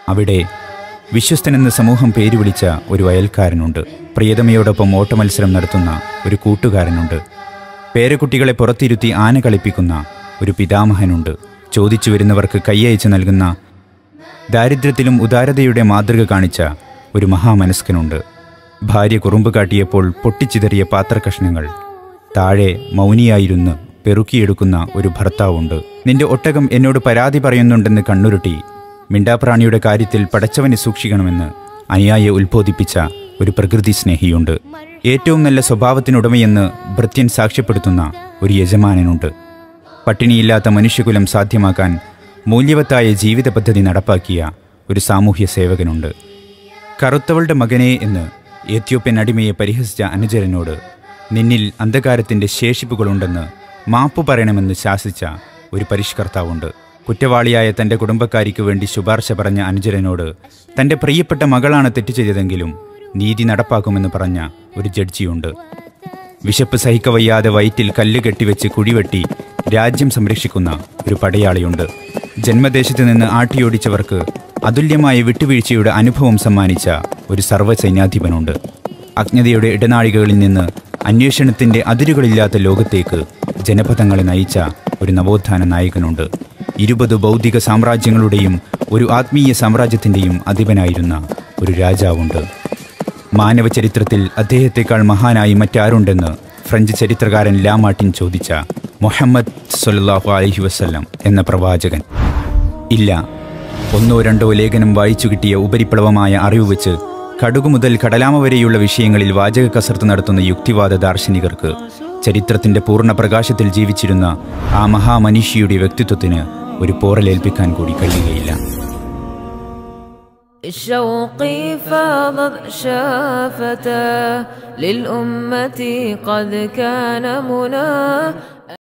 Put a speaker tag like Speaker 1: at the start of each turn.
Speaker 1: അവിടെ വിശ്വസ്തനെന്ന് സമൂഹം പേര് വിളിച്ച ഒരു അയൽക്കാരനുണ്ട് പ്രിയതമയോടൊപ്പം ഓട്ടമത്സരം നടത്തുന്ന ഒരു കൂട്ടുകാരനുണ്ട് പേരക്കുട്ടികളെ പുറത്തിരുത്തി ആന കളിപ്പിക്കുന്ന ഒരു പിതാമഹനുണ്ട് ചോദിച്ചു വരുന്നവർക്ക് കൈയയച്ച് നൽകുന്ന ദാരിദ്ര്യത്തിലും ഉദാരതയുടെ മാതൃക കാണിച്ച ഒരു മഹാമനസ്കനുണ്ട് ഭാര്യ കുറുമ്പ് കാട്ടിയപ്പോൾ പൊട്ടിച്ചിതറിയ പാത്രകഷ്ണങ്ങൾ താഴെ മൗനിയായിരുന്ന് പെറുക്കിയെടുക്കുന്ന ഒരു ഭർത്താവുണ്ട് നിന്റെ ഒട്ടകം എന്നോട് പരാതി പറയുന്നുണ്ടെന്ന് കണ്ണുരുട്ടി മിണ്ടാപ്രാണിയുടെ കാര്യത്തിൽ പടച്ചവനെ സൂക്ഷിക്കണമെന്ന് അനുയായെ ഉത്ബോധിപ്പിച്ച ഒരു പ്രകൃതി സ്നേഹിയുണ്ട് ഏറ്റവും നല്ല സ്വഭാവത്തിനുടമയെന്ന് ഭൃത്യൻ സാക്ഷ്യപ്പെടുത്തുന്ന ഒരു യജമാനനുണ്ട് പട്ടിണിയില്ലാത്ത മനുഷ്യകുലം സാധ്യമാക്കാൻ മൂല്യവത്തായ ജീവിത പദ്ധതി നടപ്പാക്കിയ ഒരു സാമൂഹ്യ സേവകനുണ്ട് കറുത്തവളുടെ മകനെ എന്ന് എത്യോപ്യൻ അടിമയെ പരിഹസിച്ച അനുചരനോട് നിന്നിൽ അന്ധകാരത്തിൻ്റെ ശേഷിപ്പുകളുണ്ടെന്ന് മാപ്പു പറയണമെന്ന് ശാസിച്ച ഒരു പരിഷ്കർത്താവുണ്ട് കുറ്റവാളിയായ തൻ്റെ കുടുംബക്കാരിക്ക് വേണ്ടി ശുപാർശ പറഞ്ഞ അനുചരനോട് തൻ്റെ പ്രിയപ്പെട്ട മകളാണ് തെറ്റ് ചെയ്തതെങ്കിലും നീതി നടപ്പാക്കുമെന്ന് പറഞ്ഞ ഒരു ജഡ്ജിയുണ്ട് വിശപ്പ് സഹിക്കവയ്യാതെ വയറ്റിൽ കല്ല് കെട്ടിവെച്ച് കുഴിവെട്ടി രാജ്യം സംരക്ഷിക്കുന്ന ഒരു പടയാളിയുണ്ട് ജന്മദേശത്ത് നിന്ന് ആട്ടിയോടിച്ചവർക്ക് അതുല്യമായ വിട്ടുവീഴ്ചയുടെ അനുഭവം സമ്മാനിച്ച ഒരു സർവ്വസൈന്യാധിപനുണ്ട് അജ്ഞതയുടെ ഇടനാഴികകളിൽ നിന്ന് അന്വേഷണത്തിൻ്റെ അതിരുകളില്ലാത്ത ലോകത്തേക്ക് ജനപഥങ്ങളെ നയിച്ച ഒരു നവോത്ഥാന നായകനുണ്ട് ഇരുപത് ബൗദ്ധിക സാമ്രാജ്യങ്ങളുടെയും ഒരു ആത്മീയ സാമ്രാജ്യത്തിൻ്റെയും അധിപനായിരുന്ന ഒരു രാജാവുണ്ട് മാനവ ചരിത്രത്തിൽ അദ്ദേഹത്തെക്കാൾ മഹാനായി മറ്റാരുണ്ടെന്ന് ഫ്രഞ്ച് ചരിത്രകാരൻ ലാമാർട്ടിൻ ചോദിച്ച മുഹമ്മദ് സല്ലാഹു അലഹി വസ്ല്ലം എന്ന പ്രവാചകൻ ഇല്ല ഒന്നോ രണ്ടോ ലേഖനം വായിച്ചു കിട്ടിയ ഉപരിപ്ലവമായ അറിവ് വെച്ച് കടുകു മുതൽ കടലാമ വരെയുള്ള വിഷയങ്ങളിൽ വാചക കസർത്ത് നടത്തുന്ന യുക്തിവാദ ദാർശനികർക്ക് ചരിത്രത്തിന്റെ പൂർണ്ണ പ്രകാശത്തിൽ ജീവിച്ചിരുന്ന ആ മഹാമനുഷ്യയുടെ വ്യക്തിത്വത്തിന് ഒരു പോറലേൽപ്പിക്കാൻ കൂടി കഴിയുകയില്ല
Speaker 2: الشوق فاضت شافته للأمة قد كان منى